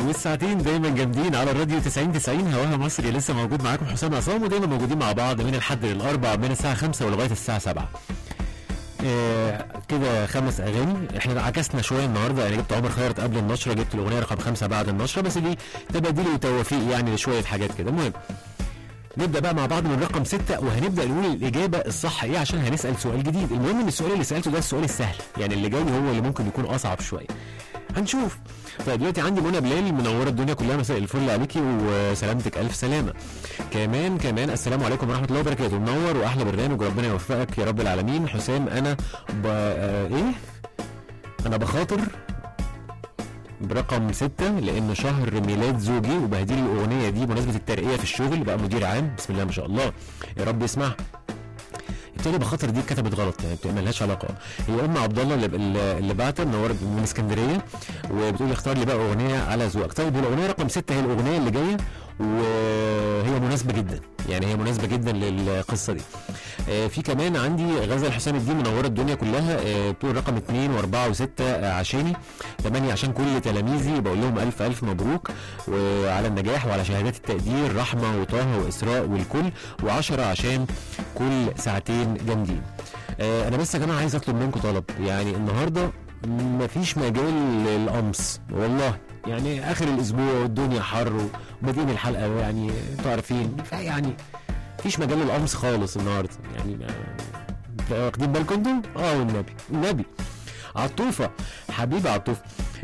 والساعتين دايما جامدين على الراديو 90 90 هواها مصري لسه موجود معاكم حسام عصام ودايما موجودين مع بعض من الحد للاربع من الساعه 5 ولغايه الساعه 7 آه كده خمس اغاني احنا عكسنا شويه النهارده انا جبت عمر خيرت قبل النشره جبت الاغنيه رقم خمسه بعد النشره بس دي تباديل وتوافيق يعني لشويه حاجات كده المهم نبدا بقى مع بعض من رقم ستة وهنبدا نقول الاجابه الصح ايه عشان هنسال سؤال جديد المهم ان السؤال اللي سالته ده السؤال السهل يعني اللي جاي هو اللي ممكن يكون اصعب شويه هنشوف طيب دلوقتي عندي منى بلال منوره الدنيا كلها مساء الفل عليكي وسلامتك الف سلامه كمان كمان السلام عليكم ورحمه الله وبركاته منور واحلى برنامج وربنا يوفقك يا رب العالمين حسام انا ب... آه ايه انا بخاطر برقم ستة لأن شهر ميلاد زوجي وبهدي الأغنية دي بمناسبة الترقية في الشغل بقى مدير عام بسم الله ما شاء الله يا رب يسمعها بالتالي بخاطر دي كتبت غلط يعني بتبقى ملهاش علاقه هي ام عبد الله اللي, اللي بعتها منوره من اسكندريه وبتقول لي اختار لي بقى اغنيه على ذوقك طيب الاغنيه رقم ستة هي الاغنيه اللي جايه وهي مناسبه جدا يعني هي مناسبه جدا للقصه دي آه في كمان عندي غزل حسام الدين منوره الدنيا كلها آه بتقول رقم اثنين واربعه وسته آه عشاني ثمانيه عشان كل تلاميذي بقول لهم الف الف مبروك وعلى النجاح وعلى شهادات التقدير رحمه وطه واسراء والكل وعشرة عشان كل ساعتين جامدين آه انا بس يا جماعه عايز اطلب منكم طلب يعني النهارده مفيش مجال للقمص والله يعني اخر الاسبوع والدنيا حر وبادئين الحلقه يعني انتوا عارفين يعني مفيش مجال للقمص خالص النهارده يعني واخدين بالكم انتوا؟ اه والنبي النبي عطوفه حبيبي عطوفه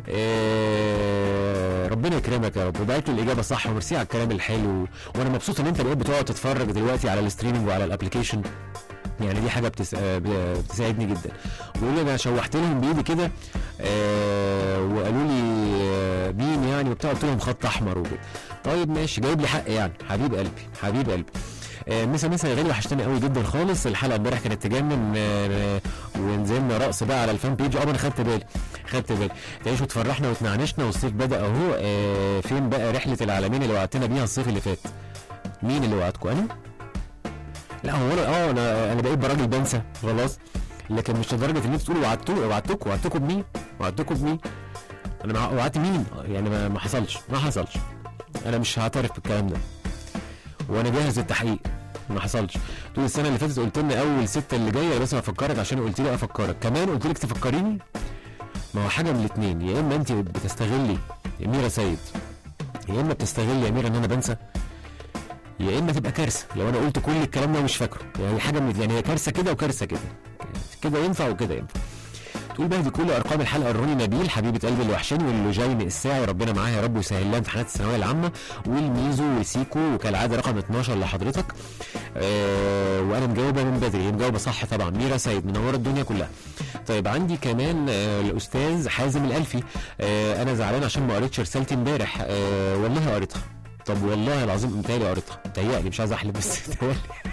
إيه ربنا يكرمك يا رب وبقيت الاجابه صح وميرسي على الكلام الحلو وانا مبسوط ان انت بقيت بتقعد تتفرج دلوقتي على الستريمنج وعلى الابلكيشن يعني دي حاجه بتس... بتساعدني جدا بيقول لي انا شوحت لهم بايدي كده آه وقالوا لي آه مين يعني وبتاع قلت لهم خط احمر وكده طيب ماشي جايب لي حق يعني حبيب قلبي حبيب قلبي آه مسا مسا يا غالي وحشتني قوي جدا خالص الحلقه امبارح كانت تجنن آه ونزلنا رقص بقى على الفان بيج اه انا خدت بالي خدت بالي تعيش وتفرحنا وتنعنشنا والصيف بدا اهو آه فين بقى رحله العالمين اللي وعدتنا بيها الصيف اللي فات مين اللي وعدكم انا لا هو انا اه انا انا بقيت براجل بنسى خلاص لكن مش لدرجه ان انت تقولوا وعدتوا وعدتكم وعدتكم بمين؟ وعدتكم بمين؟ انا وعدت مين؟ يعني ما, ما حصلش ما حصلش انا مش هعترف بالكلام ده وانا جاهز للتحقيق ما حصلش طول السنه اللي فاتت قلت لنا اول سته اللي جايه بس افكرك عشان قلت لي افكرك كمان قلت لك تفكريني ما هو حاجه من الاثنين يا اما انت بتستغلي اميره سيد يا اما بتستغلي يا اميره ان انا بنسى يا اما تبقى كارثه لو انا قلت كل الكلام ده ومش فاكره يعني حاجه من يعني هي كارثه كده وكارثه كده كده ينفع وكده ينفع تقول بهدي كل ارقام الحلقه الروني نبيل حبيبه قلبي اللي وحشاني واللي جاي الساعي ربنا معاها يا رب ويسهل لها امتحانات الثانويه العامه والميزو وسيكو وكالعاده رقم 12 لحضرتك آه وانا مجاوبه من بدري هي مجاوبه صح طبعا ميرا سيد منوره الدنيا كلها طيب عندي كمان آه الاستاذ حازم الالفي آه انا زعلان عشان ما قريتش رسالتي امبارح آه والله قريتها طب والله العظيم متهيألي قريتها متهيألي مش عايز احلف بس متهيألي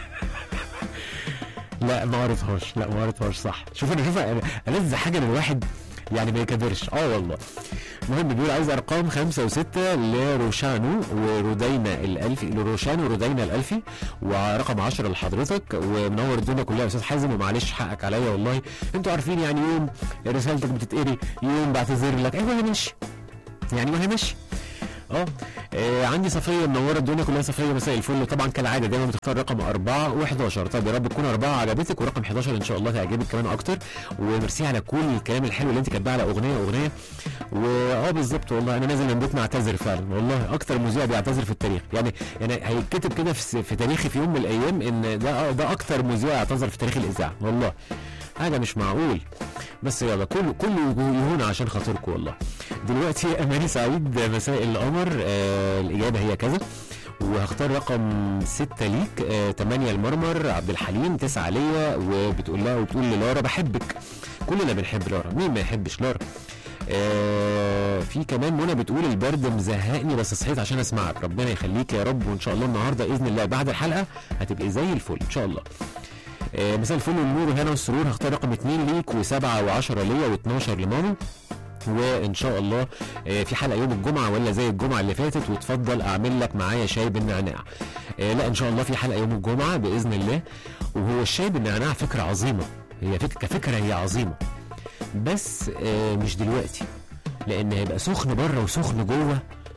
لا ما قريتهاش لا ما قريتهاش صح شوف انا شوف انا ألذ حاجه للواحد يعني ما يكبرش اه والله المهم بيقول عايز ارقام خمسة وستة لروشانو ورودينا الالفي لروشانو ورودينا الالفي ورقم 10 لحضرتك ومنور الدنيا كلها يا استاذ حازم ومعلش حقك عليا والله انتوا عارفين يعني يوم رسالتك بتتقري يوم بعتذر لك ايوه ماشي يعني ما هي ماشي اه آه، عندي صفيه منوره الدنيا كلها صفيه مساء الفل طبعا كالعاده دايما بتختار رقم أربعة و11 طب يا رب تكون أربعة عجبتك ورقم 11 ان شاء الله تعجبك كمان اكتر وميرسي على كل الكلام الحلو اللي انت كاتباه على اغنيه اغنيه واه بالظبط والله انا نازل من بيتنا اعتذر فعلا والله اكتر مذيع بيعتذر في التاريخ يعني يعني هيتكتب كده في, في تاريخي في يوم من الايام ان ده ده اكتر مذيع اعتذر في تاريخ الاذاعه والله حاجه مش معقول بس يلا كله كله يهون عشان خاطركم والله دلوقتي اماني سعيد مساء القمر آه الاجابه هي كذا وهختار رقم ستة ليك آه تمانية المرمر عبد الحليم تسعة ليا وبتقول لها وبتقول للارا بحبك كلنا بنحب لارا مين ما يحبش لارا آه في كمان منى بتقول البرد مزهقني بس صحيت عشان اسمعك ربنا يخليك يا رب وان شاء الله النهارده باذن الله بعد الحلقه هتبقي زي الفل ان شاء الله آه مساء الفل والنور وهنا والسرور هختار رقم اتنين ليك وسبعة وعشرة ليا و12 لماما وان شاء الله آه في حلقه يوم الجمعه ولا زي الجمعه اللي فاتت وتفضل اعمل لك معايا شاي بالنعناع آه لا ان شاء الله في حلقه يوم الجمعه باذن الله وهو الشاي بالنعناع فكره عظيمه هي فكره كفكره هي عظيمه بس آه مش دلوقتي لان هيبقى سخن بره وسخن جوه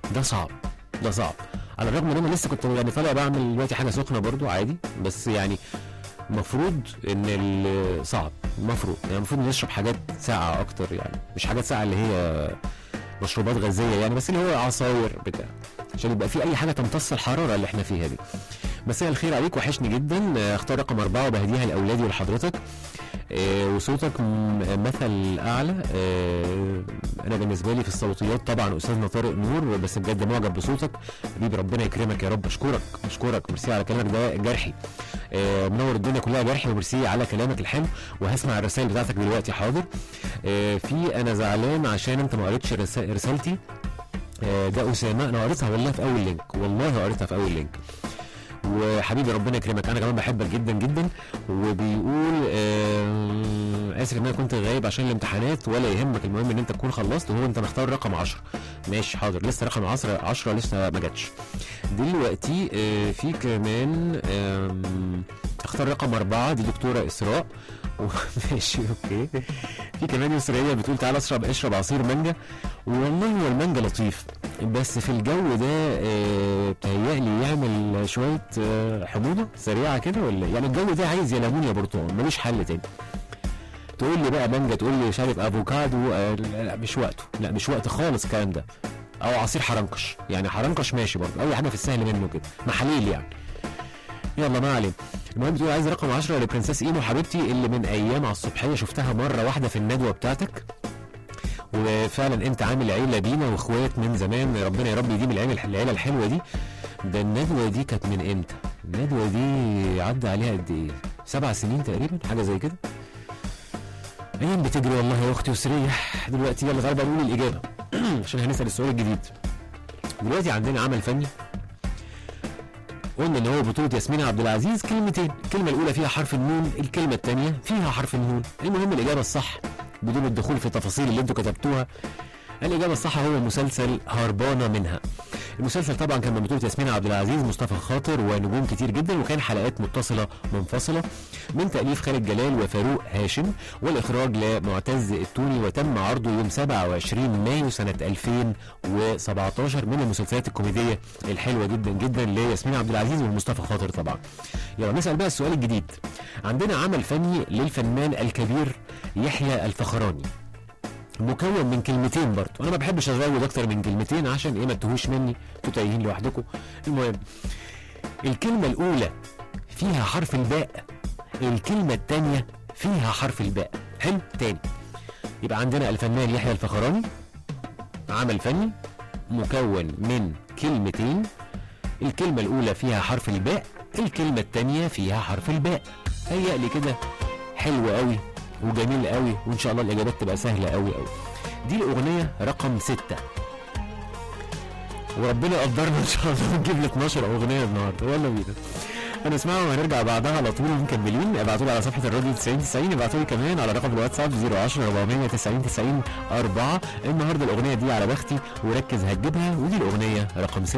ده صعب ده صعب على الرغم ان انا لسه كنت يعني طالع بعمل دلوقتي حاجه سخنه برضو عادي بس يعني المفروض ان ال- صعب المفروض يعني المفروض نشرب حاجات ساقعه اكتر يعني مش حاجات ساقعه اللي هي مشروبات غازيه يعني بس اللي هو عصاير بتاع عشان يبقى في اي حاجه تمتص الحراره اللي احنا فيها دي مساء الخير عليك وحشني جدا آه، اختار رقم أربعة وبهديها لأولادي ولحضرتك آه، وصوتك م- مثل أعلى آه، أنا بالنسبة لي في الصوتيات طبعا أستاذنا طارق نور بس بجد معجب بصوتك حبيبي ربنا يكرمك يا رب أشكرك أشكرك ميرسي على كلامك ده جرحي آه، منور الدنيا كلها جرحي وميرسي على كلامك الحلو وهسمع الرسائل بتاعتك دلوقتي حاضر آه، في أنا زعلان عشان أنت ما قريتش رسا- رسالتي آه، ده أسامة أنا قريتها والله في أول لينك والله قريتها في أول لينك وحبيبي ربنا يكرمك انا كمان بحبك جدا جدا وبيقول آه اسف ان انا كنت غايب عشان الامتحانات ولا يهمك المهم ان انت تكون خلصت وهو انت مختار رقم 10 ماشي حاضر لسه رقم 10 10 لسه ما جاتش دلوقتي آه في كمان آم، اختار رقم أربعة دي دكتورة إسراء ماشي اوكي في كمان يسرية بتقول تعالى اشرب اشرب عصير مانجا والله هو المانجا لطيف بس في الجو ده آه، بتهيألي يعمل شوية آه، حموضة سريعة كده ولا إيه؟ يعني الجو ده عايز يا ليمون يا برتقال ملوش حل تاني تقول لي بقى مانجا تقول لي شارب افوكادو آه، لا لا، مش وقته لا مش وقت خالص الكلام ده او عصير حرنكش يعني حرنكش ماشي برضه اي حاجه في السهل منه كده محاليل يعني يلا ما علينا المهم بتقول عايز رقم 10 لبرنسيس ايمو حبيبتي اللي من ايام على الصبحيه شفتها مره واحده في الندوه بتاعتك وفعلا انت عامل عيله بينا واخوات من زمان ربنا يا رب يديم العيله العيله الحلوه دي ده الندوه دي كانت من امتى؟ الندوه دي عدى عليها قد ايه؟ سبع سنين تقريبا حاجه زي كده ايام بتجري والله يا اختي وسريح دلوقتي يلا تعالى بقى نقول الاجابه عشان هنسال السؤال الجديد دلوقتي عندنا عمل فني قلنا ان هو بطولة ياسمين عبد العزيز كلمتين، الكلمة الأولى فيها حرف النون، الكلمة الثانية فيها حرف النون، المهم الإجابة الصح بدون الدخول في التفاصيل اللي انتوا كتبتوها. الإجابة الصح هو مسلسل هربانة منها. المسلسل طبعا كان من بطولة ياسمين عبد العزيز، مصطفى خاطر ونجوم كتير جدا وكان حلقات متصلة منفصلة من تأليف خالد جلال وفاروق هاشم والإخراج لمعتز التوني وتم عرضه يوم 27 مايو سنة 2017 من المسلسلات الكوميدية الحلوة جدا جدا لياسمين عبد العزيز ومصطفى خاطر طبعا. يلا نسأل بقى السؤال الجديد. عندنا عمل فني للفنان الكبير يحيى الفخراني. مكون من كلمتين برضه انا ما بحبش ازود اكتر من كلمتين عشان ايه ما تتوهوش مني انتوا تايهين لوحدكم المهم الكلمه الاولى فيها حرف الباء الكلمه الثانيه فيها حرف الباء حلو تاني يبقى عندنا الفنان يحيى الفخراني عمل فني مكون من كلمتين الكلمة الأولى فيها حرف الباء الكلمة التانية فيها حرف الباء هيأ لي كده حلو قوي وجميل قوي وإن شاء الله الإجابات تبقى سهلة قوي قوي دي الأغنية رقم ستة وربنا يقدرنا إن شاء الله ونجيب ل 12 أغنية النهاردة يلا بينا هنسمعها وهنرجع بعدها على طول مكملين ابعتوا لي على صفحه الراديو 90 90 ابعتوا لي كمان على رقم الواتساب 010 490 90 4 النهارده الاغنيه دي على بختي وركز هتجيبها ودي الاغنيه رقم 6